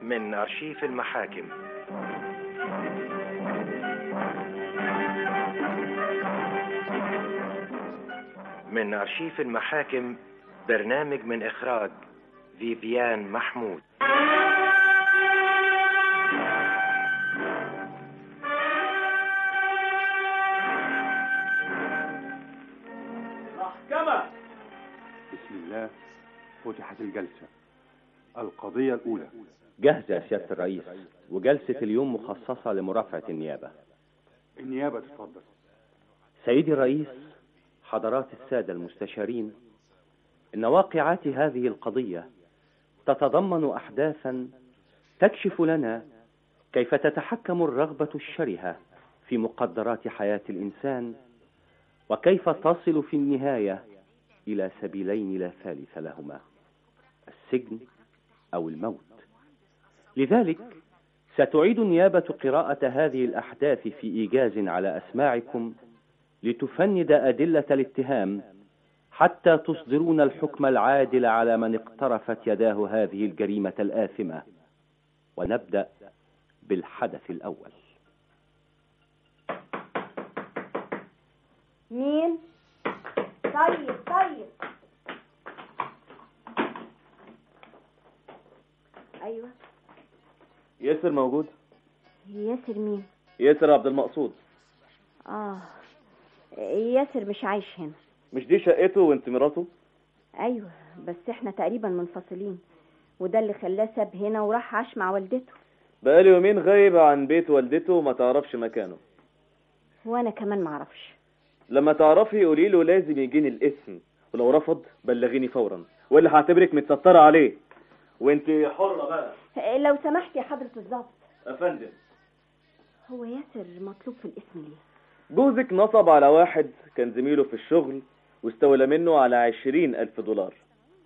من أرشيف المحاكم من أرشيف المحاكم برنامج من إخراج فيفيان محمود محكمة بسم الله فتحت الجلسة القضية الأولى جاهزة يا سيادة الرئيس وجلسة اليوم مخصصة لمرافعة النيابة النيابة تتفضل سيدي الرئيس حضرات السادة المستشارين إن واقعات هذه القضية تتضمن أحداثا تكشف لنا كيف تتحكم الرغبة الشرهة في مقدرات حياة الإنسان وكيف تصل في النهاية إلى سبيلين لا ثالث لهما السجن أو الموت لذلك ستعيد النيابة قراءة هذه الأحداث في إيجاز على أسماعكم لتفند أدلة الاتهام حتى تصدرون الحكم العادل على من اقترفت يداه هذه الجريمة الآثمة ونبدأ بالحدث الأول مين؟ طيب طيب ايوه ياسر موجود ياسر مين؟ ياسر عبد المقصود اه ياسر مش عايش هنا مش دي شقته وانت مراته ايوه بس احنا تقريبا منفصلين وده اللي خلاه ساب هنا وراح عاش مع والدته بقالي يومين غايب عن بيت والدته وما تعرفش مكانه وانا كمان معرفش لما تعرفي قولي له لازم يجيني الاسم ولو رفض بلغيني فورا ولا هعتبرك متسترة عليه وانت حرة بقى آه، لو سمحت يا حضرة الضابط افندم هو ياسر مطلوب في الاسم ليه؟ جوزك نصب على واحد كان زميله في الشغل واستولى منه على عشرين ألف دولار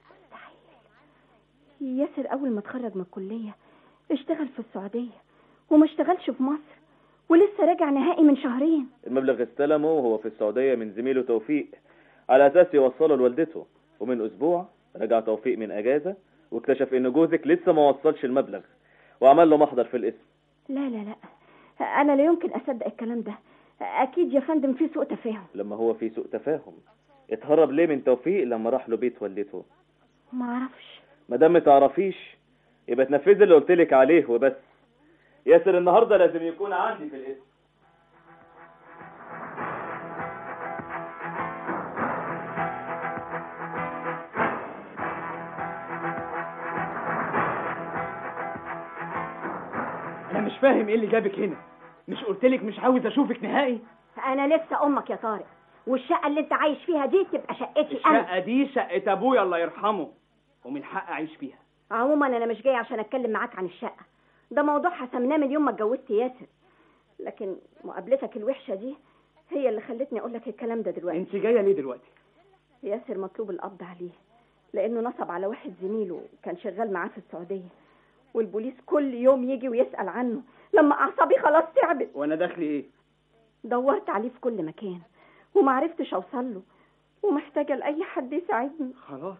ياسر أول ما اتخرج من الكلية اشتغل في السعودية وما اشتغلش في مصر ولسه راجع نهائي من شهرين المبلغ استلمه وهو في السعودية من زميله توفيق على أساس يوصله لوالدته ومن أسبوع رجع توفيق من أجازة واكتشف إن جوزك لسه ما وصلش المبلغ وعمل له محضر في الاسم لا لا لا أنا لا يمكن أصدق الكلام ده أكيد يا فندم في سوء تفاهم لما هو في سوء تفاهم اتهرب ليه من توفيق لما راح له بيت والدته ما أعرفش ما دام ما تعرفيش يبقى تنفذي اللي قلت لك عليه وبس ياسر النهارده لازم يكون عندي في الاسم انا مش فاهم ايه اللي جابك هنا مش قلتلك مش عاوز اشوفك نهائي أنا لسه أمك يا طارق والشقة اللي أنت عايش فيها دي تبقى شقتي أنا الشقه دي شقه ابويا الله يرحمه ومن حق اعيش فيها عموما أنا مش جاي عشان أتكلم معاك عن الشقة ده موضوع حسمناه من يوم ما اتجوزت ياسر لكن مقابلتك الوحشة دي هي اللي خلتني أقول لك الكلام ده دلوقتي انت جايه ليه دلوقتي ياسر مطلوب القبض عليه لأنه نصب على واحد زميله كان شغال معاه في السعودية والبوليس كل يوم يجي ويسأل عنه لما أعصابي خلاص تعبت وانا داخلي ايه دورت عليه في كل مكان ومعرفتش أوصل له ومحتاجة لأي حد يساعدني خلاص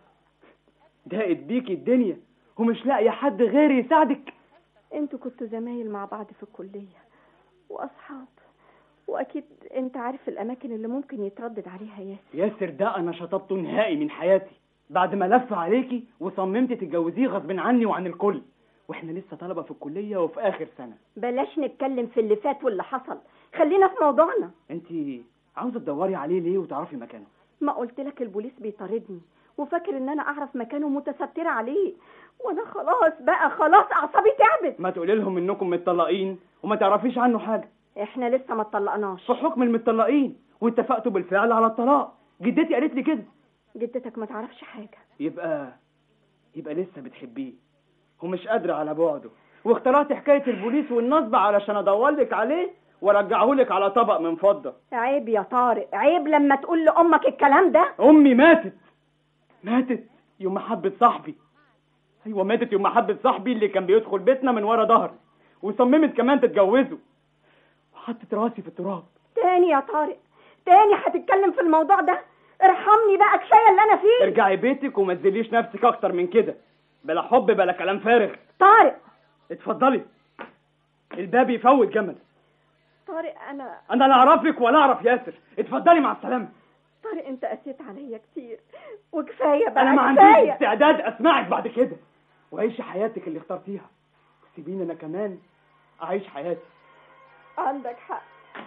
ضاقت بيكي الدنيا ومش لاقيه حد غيري يساعدك انتوا كنتوا زمايل مع بعض في الكلية وأصحاب وأكيد أنت عارف الأماكن اللي ممكن يتردد عليها ياسر ياسر ده انا شطبته نهائي من حياتي بعد ما لف عليكي وصممت تتجوزيه غصب عني وعن الكل واحنا لسه طلبه في الكليه وفي اخر سنه بلاش نتكلم في اللي فات واللي حصل خلينا في موضوعنا انت عاوزه تدوري عليه ليه وتعرفي مكانه ما قلت لك البوليس بيطاردني وفاكر ان انا اعرف مكانه متسترة عليه وانا خلاص بقى خلاص اعصابي تعبت ما تقولي لهم انكم متطلقين وما تعرفيش عنه حاجه احنا لسه ما اتطلقناش في حكم المتطلقين واتفقتوا بالفعل على الطلاق جدتي قالت لي كده جدتك ما تعرفش حاجة يبقى يبقى لسه بتحبيه ومش قادرة على بعده واخترعت حكاية البوليس والنصب علشان ادورلك عليه وارجعهولك على طبق من فضة عيب يا طارق عيب لما تقول لأمك الكلام ده امي ماتت ماتت يوم محبة صاحبي ايوه ماتت يوم محبة صاحبي اللي كان بيدخل بيتنا من ورا ظهري وصممت كمان تتجوزه وحطت راسي في التراب تاني يا طارق تاني هتتكلم في الموضوع ده ارحمني بقى كفايه اللي انا فيه ارجعي بيتك وما تذليش نفسك اكتر من كده بلا حب بلا كلام فارغ طارق اتفضلي الباب يفوت جمل طارق انا انا لا اعرفك ولا اعرف ياسر اتفضلي مع السلامه طارق انت قسيت عليا كتير وكفايه بقى انا ما عنديش كفايه استعداد اسمعك بعد كده وعيشي حياتك اللي اخترتيها سيبيني انا كمان اعيش حياتي عندك حق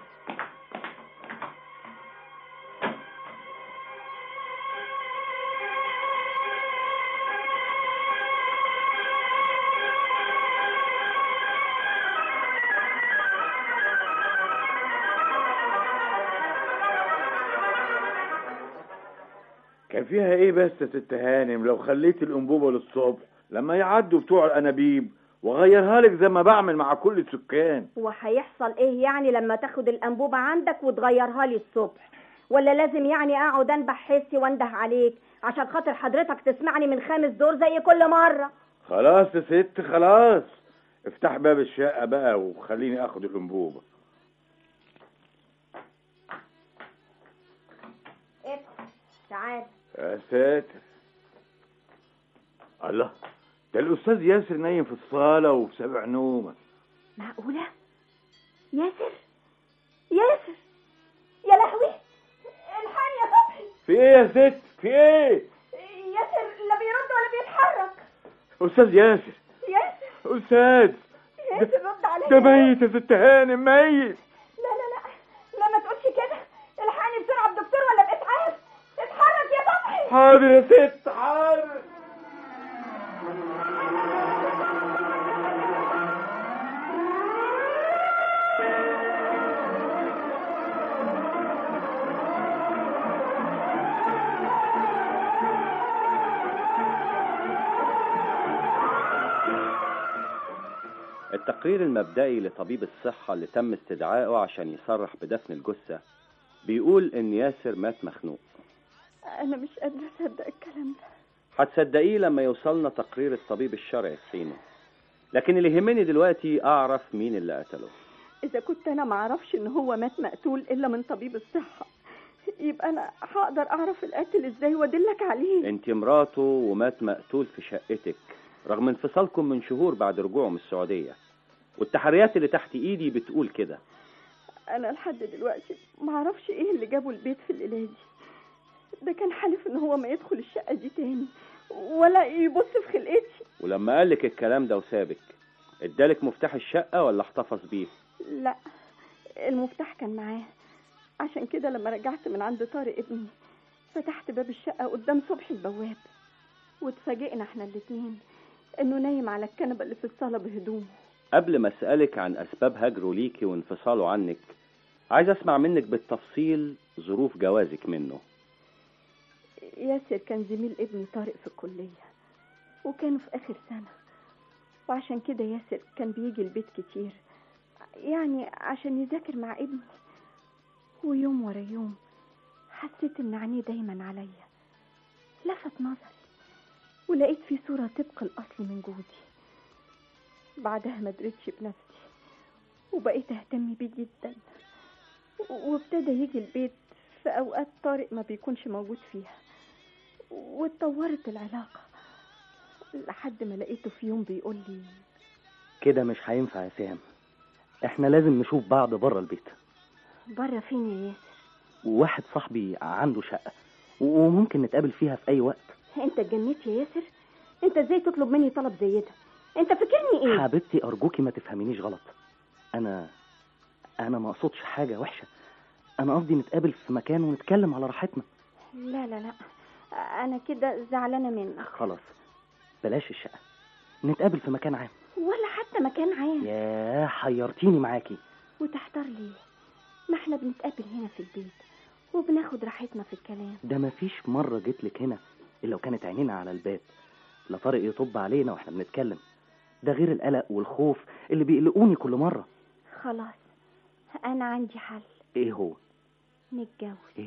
كان فيها ايه بس يا ست هانم لو خليت الانبوبه للصبح لما يعدوا بتوع الانابيب واغيرها لك زي ما بعمل مع كل السكان وهيحصل ايه يعني لما تاخد الانبوبه عندك وتغيرها لي الصبح ولا لازم يعني اقعد انبح حسي وانده عليك عشان خاطر حضرتك تسمعني من خامس دور زي كل مره خلاص يا ست خلاص افتح باب الشقه بقى وخليني اخد الانبوبه ادخل تعال يا ساتر الله ده الاستاذ ياسر نايم في الصاله وفي سبع نومه معقوله ياسر ياسر يا لهوي الحقني يا صبحي في ايه يا ست في ايه ياسر لا بيرد ولا بيتحرك استاذ ياسر ياسر استاذ ياسر رد عليا ده ميت يا ست هانم ميت لا لا لا لا ما تقولش كده الحقني بسرعه الدكتور ولا باسعاف اتحرك يا صبحي حاضر يا ست حاضر التقرير المبدئي لطبيب الصحة اللي تم استدعائه عشان يصرح بدفن الجثة بيقول إن ياسر مات مخنوق انا مش قادره اصدق الكلام ده هتصدقيه لما يوصلنا تقرير الطبيب الشرعي في حينه لكن اللي يهمني دلوقتي أعرف مين اللي قتله اذا كنت انا ما اعرفش ان هو مات مقتول الا من طبيب الصحه يبقى انا هقدر اعرف القاتل ازاي وادلك عليه انت مراته ومات مقتول في شقتك رغم انفصالكم من شهور بعد رجوعه من السعودية والتحريات اللي تحت ايدي بتقول كده انا لحد دلوقتي ما اعرفش ايه اللي جابه البيت في الليله دي ده كان حالف ان هو ما يدخل الشقه دي تاني ولا يبص في خلقتي ولما قالك الكلام ده وسابك ادالك مفتاح الشقة ولا احتفظ بيه لا المفتاح كان معاه عشان كده لما رجعت من عند طارق ابني فتحت باب الشقة قدام صبحي البواب واتفاجئنا احنا الاتنين انه نايم على الكنبة اللي في الصالة بهدومه قبل ما اسألك عن اسباب هجره ليكي وانفصاله عنك عايز اسمع منك بالتفصيل ظروف جوازك منه ياسر كان زميل ابني طارق في الكلية وكانوا في آخر سنة وعشان كده ياسر كان بيجي البيت كتير يعني عشان يذاكر مع ابني ويوم ورا يوم حسيت ان عينيه دايما عليا لفت نظري ولقيت في صورة طبق الأصل من جوزي بعدها ما دريتش بنفسي وبقيت اهتم بيه جدا وابتدى يجي البيت في أوقات طارق ما بيكونش موجود فيها واتطورت العلاقة لحد ما لقيته في يوم بيقول لي كده مش هينفع يا سام احنا لازم نشوف بعض بره البيت بره فين يا ياسر وواحد صاحبي عنده شقة وممكن نتقابل فيها في اي وقت انت اتجنيت يا ياسر انت ازاي تطلب مني طلب زي ده انت فاكرني ايه حبيبتي ارجوكي ما تفهمينيش غلط انا انا ما اقصدش حاجة وحشة انا قصدي نتقابل في مكان ونتكلم على راحتنا لا لا لا انا كده زعلانه منك خلاص بلاش الشقة نتقابل في مكان عام ولا حتى مكان عام ياه حيرتيني معاكي وتحتار ليه ما احنا بنتقابل هنا في البيت وبناخد راحتنا في الكلام ده مفيش مرة جيتلك هنا إلا وكانت عينينا على الباب لا طارق يطب علينا واحنا بنتكلم ده غير القلق والخوف اللي بيقلقوني كل مرة خلاص انا عندي حل ايه هو نتجوز ايه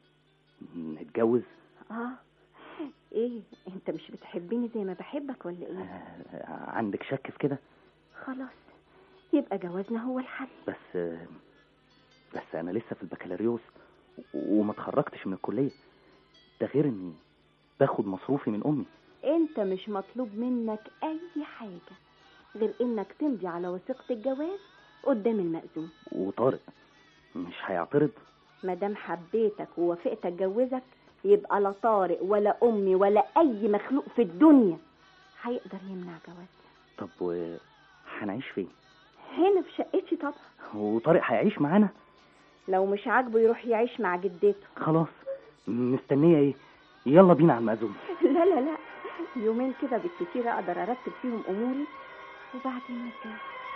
نتجوز اه ايه انت مش بتحبني زي ما بحبك ولا ايه آه، عندك شك في كده خلاص يبقى جوازنا هو الحل بس آه، بس انا لسه في البكالوريوس و- وما اتخرجتش من الكلية ده غير اني باخد مصروفي من امي انت مش مطلوب منك اي حاجة غير انك تمضي على وثيقة الجواز قدام المأذون وطارق مش هيعترض ما دام حبيتك ووافقت اتجوزك يبقى لا طارق ولا امي ولا اي مخلوق في الدنيا هيقدر يمنع جوازنا طب و هنعيش فين هنا في شقتي طبعا وطارق هيعيش معانا لو مش عاجبه يروح يعيش مع جدته خلاص مستنيه ايه يلا بينا على المأذون لا لا لا يومين كده بالكتير اقدر ارتب فيهم اموري وبعدين نتجوز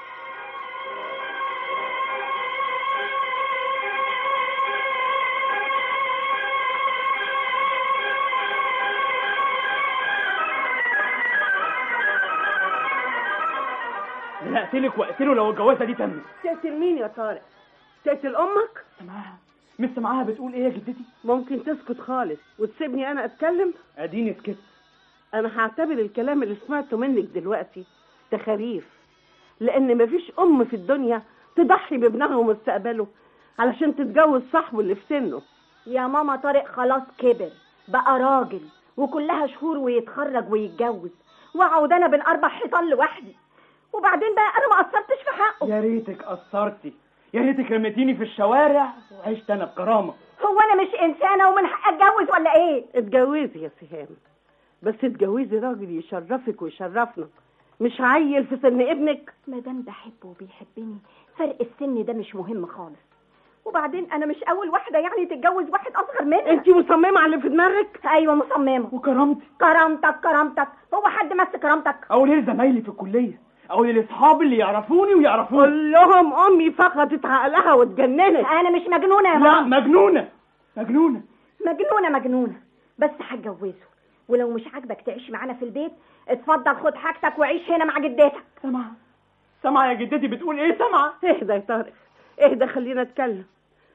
انا اقتلك واقتله لو الجوازه دي تمت تقتل مين يا طارق تقتل امك سامعاها مش سامعاها بتقول ايه يا جدتي ممكن تسكت خالص وتسيبني انا اتكلم اديني سكت انا هعتبر الكلام اللي سمعته منك دلوقتي تخاريف لان مفيش ام في الدنيا تضحي بابنها ومستقبله علشان تتجوز صاحبه اللي في سنه يا ماما طارق خلاص كبر بقى راجل وكلها شهور ويتخرج ويتجوز واقعد انا بين اربع حيطان لوحدي وبعدين بقى انا ما قصرتش في حقه يا ريتك قصرتي يا ريتك رميتيني في الشوارع وعشت انا بكرامه هو انا مش انسانه ومن حق اتجوز ولا ايه اتجوزي يا سهام بس اتجوزي راجل يشرفك ويشرفنا مش عيل في سن ابنك ما دام بحبه وبيحبني فرق السن ده مش مهم خالص وبعدين انا مش اول واحده يعني تتجوز واحد اصغر مني انت مصممه على اللي في دماغك ايوه مصممه وكرامتي كرامتك كرامتك هو حد مس كرامتك اقول ايه لزمايلي في الكليه اقول لاصحابي اللي يعرفوني ويعرفوني قول لهم امي فقدت عقلها واتجننت انا مش مجنونه يا لا ماما مجنونه مجنونه مجنونه مجنونه بس هتجوزه ولو مش عاجبك تعيش معانا في البيت اتفضل خد حاجتك وعيش هنا مع جدتك سامعه سامعه يا جدتي بتقول ايه سامعه اهدى يا طارق اهدى خلينا اتكلم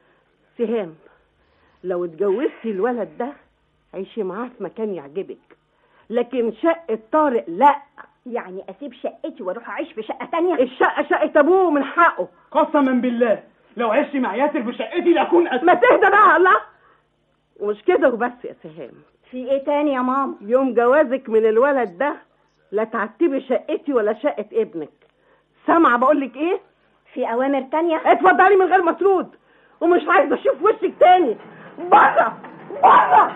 سهام لو اتجوزتي الولد ده عيشي معاه في مكان يعجبك لكن شقة طارق لا يعني اسيب شقتي واروح اعيش في شقه تانية الشقة شقة ابوه من حقه قسما بالله لو عشت مع ياسر في شقتي لاكون اسف ما تهدى بقى الله ومش كده وبس يا سهام في ايه تاني يا ماما يوم جوازك من الولد ده لا تعتبي شقتي ولا شقة ابنك سامعة بقولك ايه في اوامر تانية اتفضلي من غير ما ترد ومش عايزة اشوف وشك تاني بره بره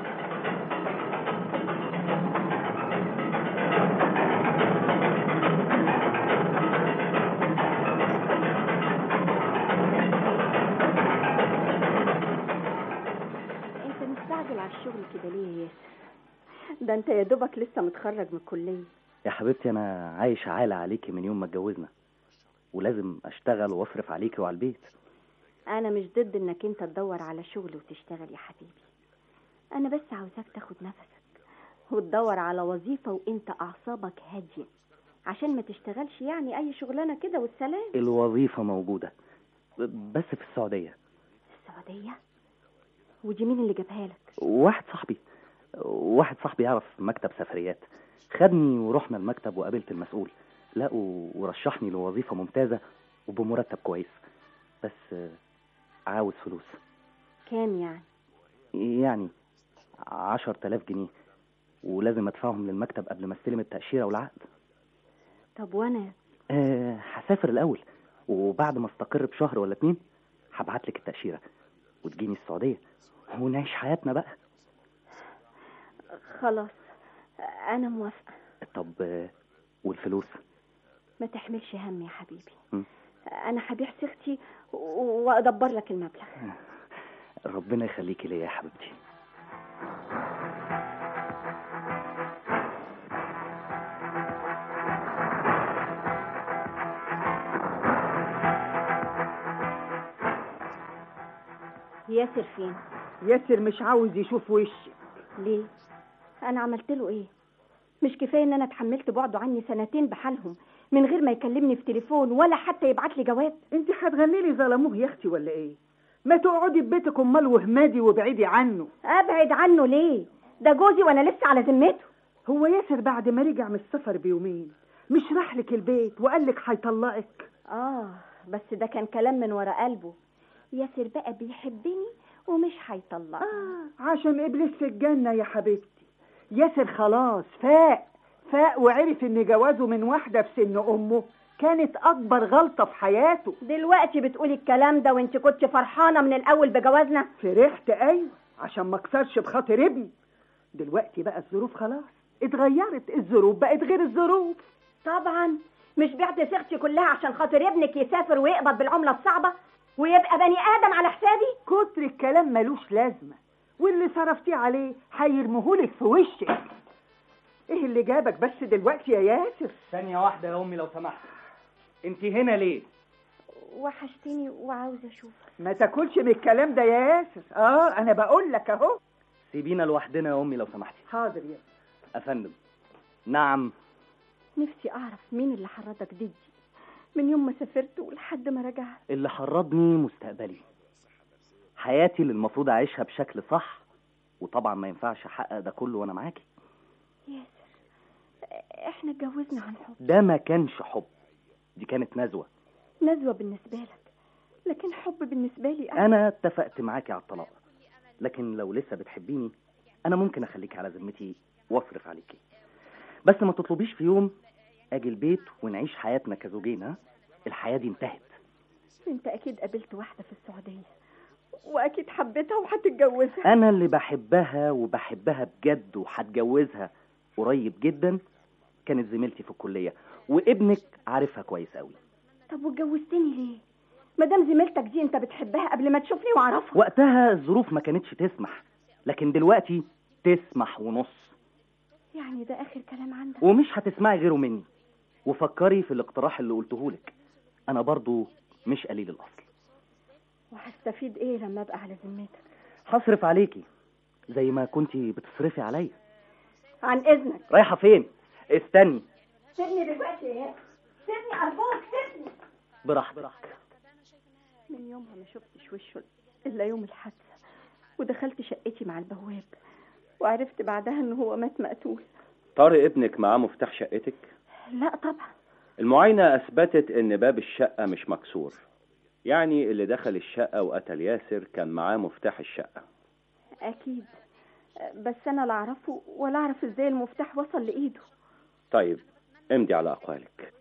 انت مستعجل على الشغل كده ليه يا ياسر ده انت يا دوبك لسه متخرج من الكليه يا حبيبتي انا عايش عالة عليكي من يوم ما اتجوزنا ولازم اشتغل واصرف عليكي وعلى البيت انا مش ضد انك انت تدور على شغل وتشتغل يا حبيبي انا بس عاوزاك تاخد نفسك وتدور على وظيفه وانت اعصابك هاديه عشان ما تشتغلش يعني اي شغلانه كده والسلام الوظيفة موجودة بس في السعودية السعوديه ودي مين اللي جابها لك واحد صاحبي واحد صاحبي يعرف مكتب سفريات خدني ورحنا المكتب وقابلت المسؤول لا و- ورشحني لوظيفة ممتازة وبمرتب كويس بس آه، عاوز فلوس كام يعني يعني عشر تلاف جنيه ولازم ادفعهم للمكتب قبل ما استلم التأشيرة والعقد طب وانا أه هسافر الأول وبعد ما استقر بشهر ولا اتنين هبعت لك التأشيرة وتجيني السعودية ونعيش حياتنا بقى خلاص انا موافقه طب آه، والفلوس ما تحملش هم يا حبيبي م. انا هبيع صيغتي و- وادبر لك المبلغ ربنا يخليكي ليا يا حبيبتي ياسر فين ياسر مش عاوز يشوف وشي ليه انا عملت له ايه مش كفايه ان انا اتحملت بعده عني سنتين بحالهم من غير ما يكلمني في تليفون ولا حتى يبعت لي جواب انت هتغني لي ظلموه يا اختي ولا ايه ما تقعدي في بيتك امال وهمادي وابعدي عنه ابعد عنه ليه ده جوزي وانا لسه على ذمته هو ياسر بعد ما رجع من السفر بيومين مش راح لك البيت وقال لك هيطلقك اه بس ده كان كلام من ورا قلبه ياسر بقى بيحبني ومش هيطلقني آه عشان ابليس في الجنه يا حبيبتي ياسر خلاص فاق فاق وعرف ان جوازه من واحدة في سن امه كانت اكبر غلطة في حياته دلوقتي بتقولي الكلام ده وانت كنت فرحانة من الاول بجوازنا فرحت ايوه عشان ما اكسرش بخاطر ابني دلوقتي بقى الظروف خلاص اتغيرت الظروف بقت غير الظروف طبعا مش بعت ثقتي كلها عشان خاطر ابنك يسافر ويقبض بالعملة الصعبة ويبقى بني ادم على حسابي كتر الكلام ملوش لازمة واللي صرفتيه عليه هيرمهولك في وشك ايه اللي جابك بس دلوقتي يا ياسر ثانية واحدة يا أمي لو سمحت أنت هنا ليه؟ وحشتني وعاوزة أشوفك ما تاكلش من الكلام ده يا ياسر اه انا بقول لك اهو سيبينا لوحدنا يا أمي لو سمحتي حاضر يا أفندم نعم نفسي أعرف مين اللي حرضك ضدي من يوم ما سافرت ولحد ما رجعت اللي حرضني مستقبلي حياتي اللي المفروض أعيشها بشكل صح وطبعا ما ينفعش أحقق ده كله وأنا معاكي ياسر احنا اتجوزنا عن حب ده ما كانش حب دي كانت نزوة نزوة بالنسبة لك لكن حب بالنسبة لي أنا أنا اتفقت معاكي على الطلاق لكن لو لسه بتحبيني أنا ممكن أخليكي على ذمتي وأصرف عليكي بس ما تطلبيش في يوم أجي البيت ونعيش حياتنا كزوجين ها الحياة دي انتهت انت أكيد قابلت واحدة في السعودية وأكيد حبيتها وهتتجوزها أنا اللي بحبها وبحبها بجد وهتجوزها قريب جدا كانت زميلتي في الكلية وابنك عارفها كويس قوي طب واتجوزتني ليه مادام زميلتك دي انت بتحبها قبل ما تشوفني واعرفها وقتها الظروف ما كانتش تسمح لكن دلوقتي تسمح ونص يعني ده آخر كلام عندك ومش هتسمعي غيره مني وفكري في الاقتراح اللي قلتهولك انا برضو مش قليل الاصل وهستفيد ايه لما ابقى على ذمتك هصرف عليكي زي ما كنتي بتصرفي عليا عن اذنك رايحه فين استني سيبني دلوقتي يا ياسر سيبني ارجوك سيبني براحتك من يومها ما شفتش وشه إلا يوم الحادثة ودخلت شقتي مع البواب وعرفت بعدها إن هو مات مقتول طارق ابنك معاه مفتاح شقتك لا طبعا المعاينة أثبتت إن باب الشقة مش مكسور يعني اللي دخل الشقة وقتل ياسر كان معاه مفتاح الشقة أكيد بس أنا لا أعرفه ولا أعرف إزاي المفتاح وصل لإيده طيب امضي على أقوالك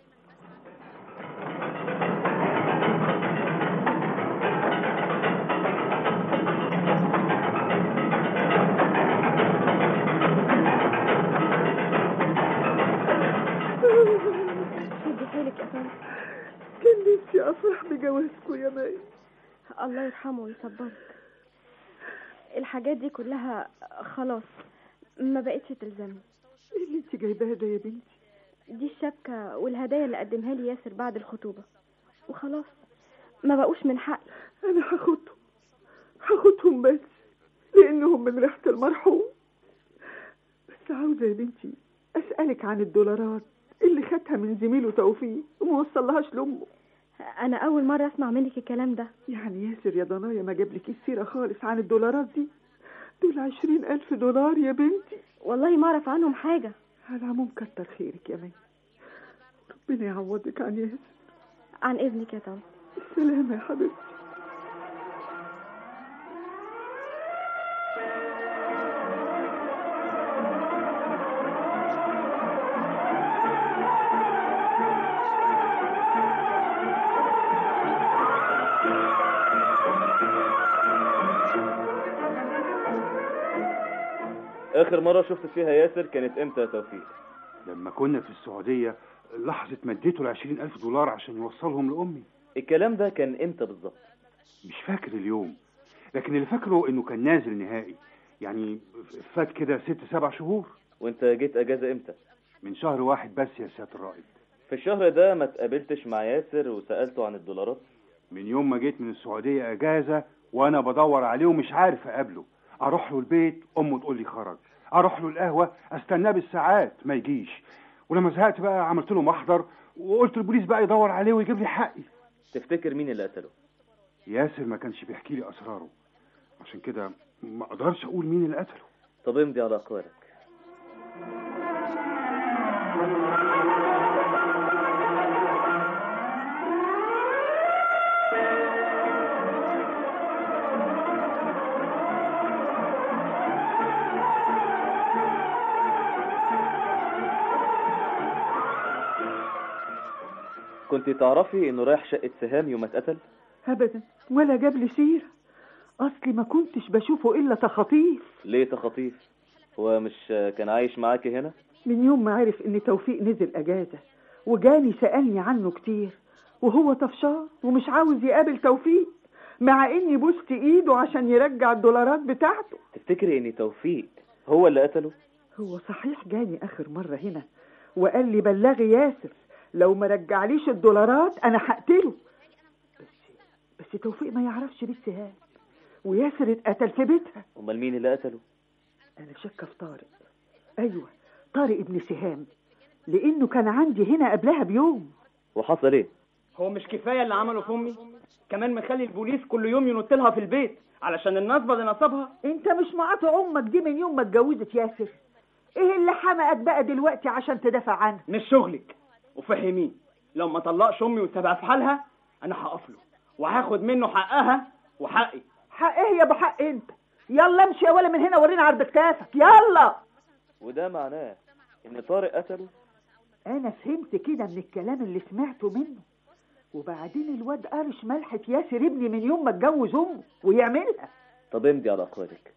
شدي حيلك يا طارق كان نفسي افرح بجوازكم يا مي الله يرحمه ويصبرك الحاجات دي كلها خلاص ما بقتش تلزمني ايه اللي انت جايباه ده يا بنتي دي الشبكة والهدايا اللي قدمها لي ياسر بعد الخطوبة وخلاص ما بقوش من حقي انا هاخدهم هاخدهم بس لانهم من ريحة المرحوم بس عاوزة يا بنتي اسألك عن الدولارات اللي خدها من زميله توفيق وما وصلهاش لامه أنا أول مرة أسمع منك الكلام ده يعني ياسر يا ضنايا ما جابلك السيرة خالص عن الدولارات دي دول عشرين ألف دولار يا بنتي والله ما أعرف عنهم حاجة على العموم كتر خيرك يا مي ربنا يعوضك عن ياسر عن إذنك يا طارق السلامة يا حبيبتي اخر مرة شفت فيها ياسر كانت امتى يا توفيق لما كنا في السعودية لحظة مديته العشرين ألف دولار عشان يوصلهم لأمي الكلام ده كان امتى بالظبط مش فاكر اليوم لكن اللي فاكره إنه كان نازل نهائي يعني فات كده ست سبع شهور وانت جيت اجازة امتى من شهر واحد بس يا سيادة الرائد في الشهر ده ما تقابلتش مع ياسر وسألته عن الدولارات من يوم ما جيت من السعودية أجازة وأنا بدور عليه ومش عارف أقابله أروح له البيت أمه تقول لي خرج أروح له القهوة أستناه بالساعات ما يجيش ولما زهقت بقى عملت له محضر وقلت البوليس بقى يدور عليه ويجيب لي حقي تفتكر مين اللي قتله ياسر ما كانش بيحكي لي أسراره عشان كده ما أقدرش أقول مين اللي قتله طب امضي على اقوالك كنت تعرفي انه رايح شقة سهام يوم ما اتقتل ابدا ولا جاب لي سيره اصلي ما كنتش بشوفه الا تخاطيف ليه تخاطيف هو مش كان عايش معاكي هنا من يوم ما عرف ان توفيق نزل اجازه وجاني سالني عنه كتير وهو طفشان ومش عاوز يقابل توفيق مع اني بوست ايده عشان يرجع الدولارات بتاعته تفتكري ان توفيق هو اللي قتله هو صحيح جاني اخر مره هنا وقال لي بلغي ياسر لو ما رجعليش الدولارات انا هقتله بس بس توفيق ما يعرفش بيت سهام وياسر اتقتل في بيتها امال مين اللي قتله انا شاكه في طارق ايوه طارق ابن سهام لانه كان عندي هنا قبلها بيوم وحصل ايه هو مش كفايه اللي عمله في امي كمان مخلي البوليس كل يوم ينط لها في البيت علشان النصبه اللي نصبها انت مش مقاطع امك دي من يوم ما اتجوزت ياسر ايه اللي حمقك بقى دلوقتي عشان تدافع عنها مش شغلك وفهميه لو ما طلقش امي وسابها في حالها انا هقف له وهاخد منه حقها وحقي حق ايه يا ابو حق انت يلا امشي يا ولا من هنا ورينا عرض كتافك يلا وده معناه ان طارق قتله انا فهمت كده من الكلام اللي سمعته منه وبعدين الواد قرش ملحة ياسر ابني من يوم ما اتجوز امه ويعملها طب امضي على اقوالك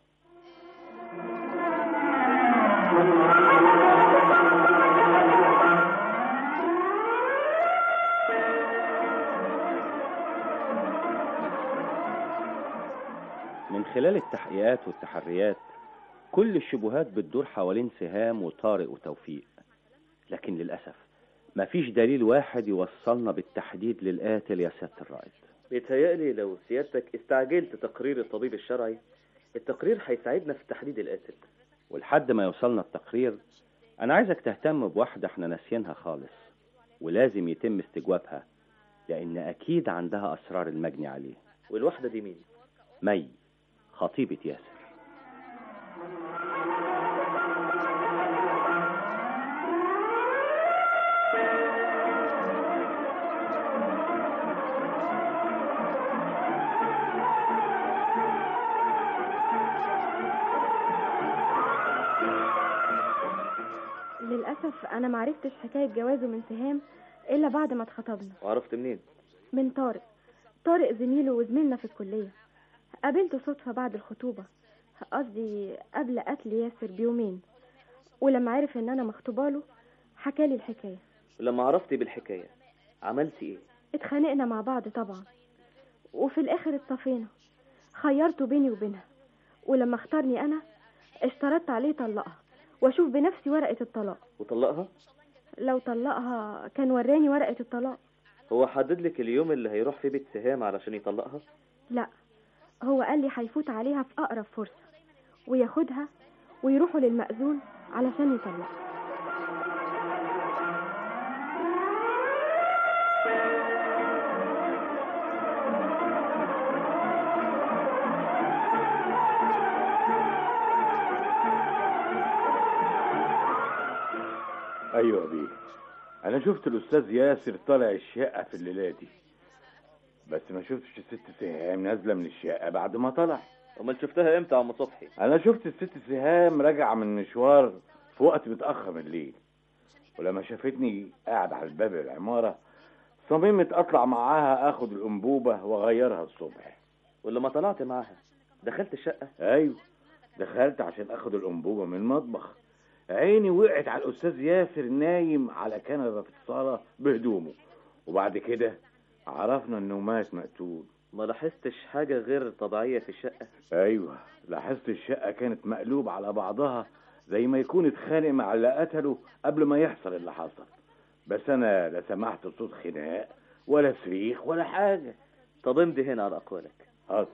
من خلال التحقيقات والتحريات كل الشبهات بتدور حوالين سهام وطارق وتوفيق لكن للأسف مفيش دليل واحد يوصلنا بالتحديد للقاتل يا سيادة الرائد بيتهيألي لو سيادتك استعجلت تقرير الطبيب الشرعي التقرير هيساعدنا في تحديد القاتل ولحد ما يوصلنا التقرير أنا عايزك تهتم بواحدة احنا ناسيينها خالص ولازم يتم استجوابها لأن أكيد عندها أسرار المجني عليه والواحدة دي مين؟ مي خطيبة ياسر للأسف أنا معرفتش حكاية جوازه من سهام إلا بعد ما اتخطبنا وعرفت منين؟ من طارق طارق زميله وزميلنا في الكلية قابلته صدفة بعد الخطوبة قصدي قبل قتل ياسر بيومين ولما عرف إن أنا مخطوباله حكالي الحكاية ولما عرفتي بالحكاية عملتي ايه؟ اتخانقنا مع بعض طبعا وفي الآخر اتصفينا خيرته بيني وبينها ولما اختارني أنا اشترطت عليه طلقها واشوف بنفسي ورقة الطلاق وطلقها؟ لو طلقها كان وراني ورقة الطلاق هو حدد لك اليوم اللي هيروح فيه بيت سهام علشان يطلقها؟ لا هو قال لي هيفوت عليها في أقرب فرصة وياخدها ويروحوا للمأذون علشان يطلقها ايوه يا بيه انا شفت الاستاذ ياسر طالع الشقه في الليله دي بس ما شفتش الست سهام نازله من الشقه بعد ما طلع امال شفتها امتى يا عم صبحي؟ انا شفت الست سهام راجعه من مشوار في وقت متاخر من الليل ولما شافتني قاعد على الباب العماره صممت اطلع معاها اخد الانبوبه واغيرها الصبح ولما طلعت معاها دخلت الشقة؟ ايوه دخلت عشان اخد الانبوبه من المطبخ عيني وقعت على الاستاذ ياسر نايم على كنبه في الصاله بهدومه وبعد كده عرفنا انه مات مقتول ما لاحظتش حاجة غير طبيعية في الشقة؟ ايوه لاحظت الشقه كانت مقلوب على بعضها زي ما يكون اتخانق مع اللي قتله قبل ما يحصل اللي حصل بس انا لا سمعت صوت خناق ولا صريخ ولا حاجه طب امضي هنا على اقوالك حاضر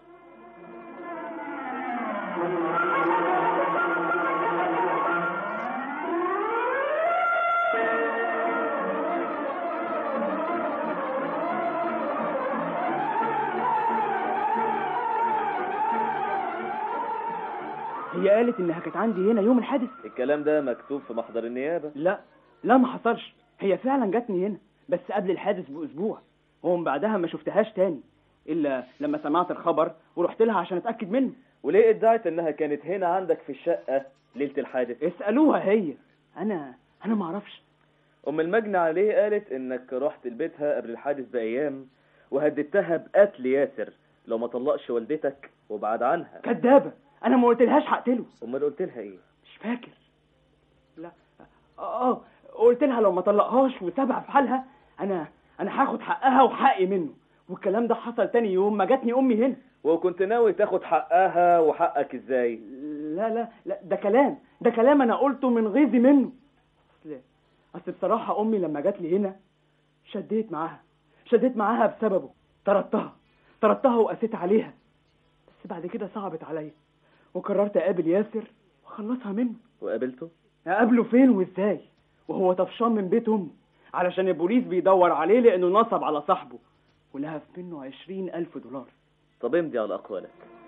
هي قالت انها كانت عندي هنا يوم الحادث الكلام ده مكتوب في محضر النيابة لا لا ما حصلش هي فعلا جاتني هنا بس قبل الحادث باسبوع ومن بعدها ما شفتهاش تاني الا لما سمعت الخبر ورحت لها عشان اتاكد منه وليه ادعت انها كانت هنا عندك في الشقة ليلة الحادث؟ اسالوها هي انا انا ما اعرفش ام المجني عليه قالت انك رحت لبيتها قبل الحادث بايام وهددتها بقتل ياسر لو ما طلقش والدتك وبعد عنها كدابه انا ما قلتلهاش هقتله امال قلت لها ايه مش فاكر لا اه آه، قلت لها لو ما طلقهاش وسابها في حالها انا انا هاخد حقها وحقي منه والكلام ده حصل تاني يوم ما جاتني امي هنا وكنت ناوي تاخد حقها وحقك ازاي لا لا لا ده كلام ده كلام انا قلته من غيظي منه اصل اصل بصراحه امي لما جات لي هنا شديت معاها شديت معاها بسببه طردتها طردتها وقسيت عليها بس بعد كده صعبت عليا وقررت اقابل ياسر واخلصها منه وقابلته اقابله فين وازاي وهو طفشان من بيت امي علشان البوليس بيدور عليه لانه نصب على صاحبه ولهف منه عشرين الف دولار طب امضي على اقوالك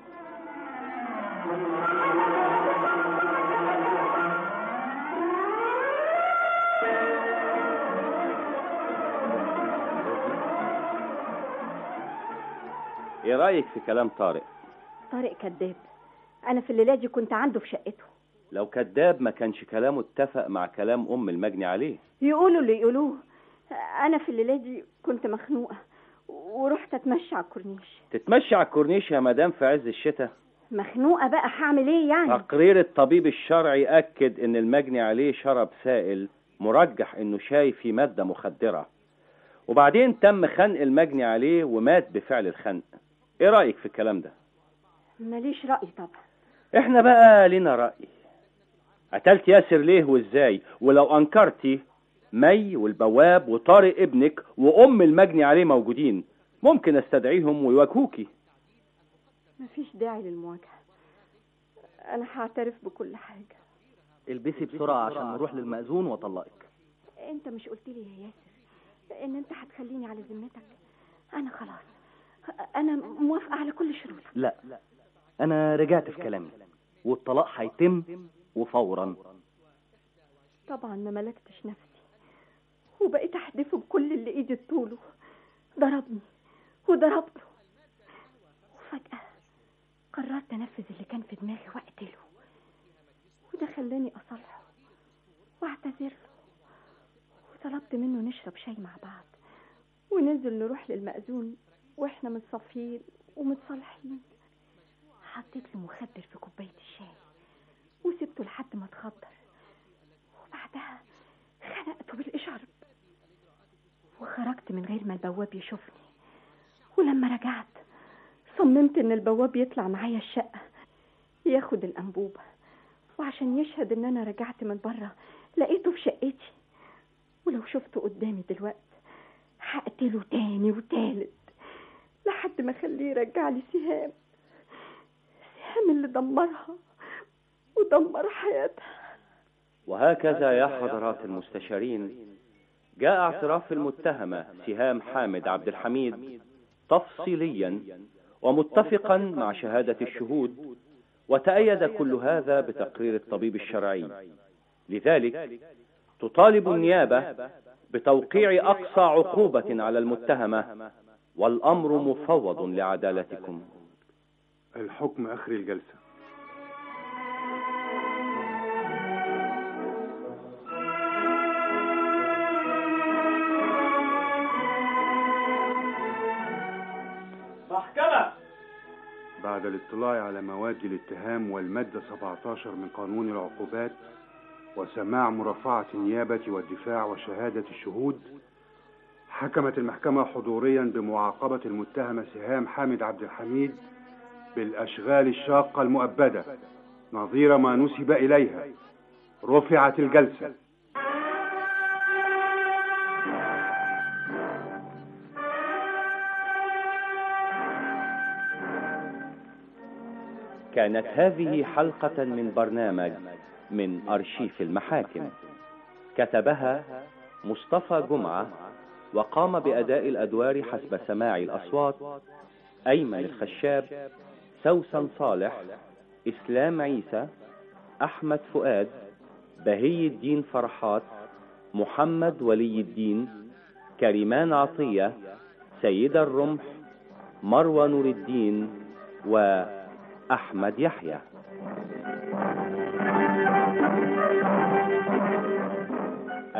ايه رايك في كلام طارق طارق كذاب انا في الليله دي كنت عنده في شقته لو كذاب ما كانش كلامه اتفق مع كلام ام المجني عليه يقولوا اللي يقولوه انا في الليله دي كنت مخنوقه ورحت اتمشى على الكورنيش تتمشي على الكورنيش يا مدام في عز الشتاء مخنوقه بقى هعمل ايه يعني تقرير الطبيب الشرعي اكد ان المجني عليه شرب سائل مرجح انه شاي فيه ماده مخدره وبعدين تم خنق المجني عليه ومات بفعل الخنق ايه رايك في الكلام ده ماليش راي طبعا احنا بقى لنا راي قتلت ياسر ليه وازاي ولو انكرتي مي والبواب وطارق ابنك وام المجني عليه موجودين ممكن استدعيهم ويواجهوكي مفيش داعي للمواجهة أنا هعترف بكل حاجة البسي بسرعة عشان نروح للمأذون واطلقك أنت مش قلت لي يا ياسر إن أنت هتخليني على ذمتك أنا خلاص أنا موافقة على كل شروطك لا انا رجعت في كلامي والطلاق هيتم وفورا طبعا ما ملكتش نفسي وبقيت أحدفه بكل اللي إيدي طوله ضربني وضربته وفجأة قررت أنفذ اللي كان في دماغي وأقتله وده خلاني أصالحه وأعتذر له وطلبت منه نشرب شاي مع بعض وننزل نروح للمأذون وإحنا متصافيين ومتصالحين حطيت له مخدر في كوباية الشاي وسبته لحد ما اتخدر وبعدها خنقته بالإشارب وخرجت من غير ما البواب يشوفني ولما رجعت صممت ان البواب يطلع معايا الشقة ياخد الأنبوبة وعشان يشهد ان انا رجعت من بره لقيته في شقتي ولو شفته قدامي دلوقتي هقتله تاني وتالت لحد ما اخليه يرجع لي سهام سهام اللي دمرها ودمر حياتها وهكذا يا حضرات المستشارين جاء اعتراف المتهمة سهام حامد عبد الحميد تفصيليا ومتفقا مع شهادة الشهود وتأيد كل هذا بتقرير الطبيب الشرعي لذلك تطالب النيابة بتوقيع أقصى عقوبة على المتهمة والأمر مفوض لعدالتكم الحكم آخر الجلسة محكمة بعد الاطلاع على مواد الاتهام والمادة 17 من قانون العقوبات وسماع مرافعة النيابة والدفاع وشهادة الشهود حكمت المحكمة حضوريا بمعاقبة المتهمة سهام حامد عبد الحميد بالأشغال الشاقة المؤبدة نظير ما نسب إليها رفعت الجلسة كانت هذه حلقة من برنامج من أرشيف المحاكم كتبها مصطفى جمعة وقام بأداء الأدوار حسب سماع الأصوات أيمن الخشاب سوسن صالح إسلام عيسى أحمد فؤاد بهي الدين فرحات محمد ولي الدين كريمان عطية سيدة الرمح مروى نور الدين وأحمد يحيى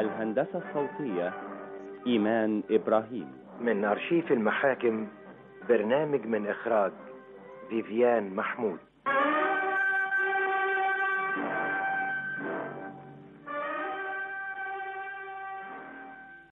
الهندسة الصوتية إيمان إبراهيم من أرشيف المحاكم برنامج من إخراج فيفيان محمود